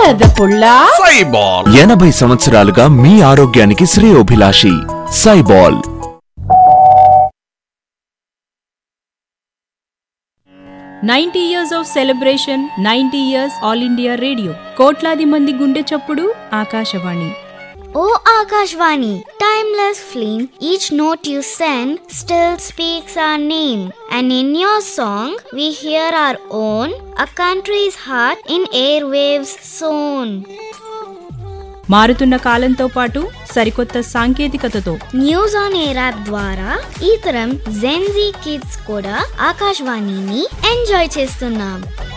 బురద పుల్ల సైబాల్ ఎనభై సంవత్సరాలుగా మీ ఆరోగ్యానికి శ్రేయోభిలాషి సైబాల్ ninety years of celebration ninety years all India radio కోట్లాది మంది గుండె చప్పుడు Akashvani O Akashvani, timeless flame, each note you send still speaks our name. And in your song, we hear our own, a country's heart in airwaves sown. మారుతున్న కాలంతో పాటు సరికొత్త సాంకేతికతతో news on air app ద్వారా ఈ తరం జెన్జీ కిడ్స్ కూడా ఆకాశవాణిని enjoy చేస్తున్నాం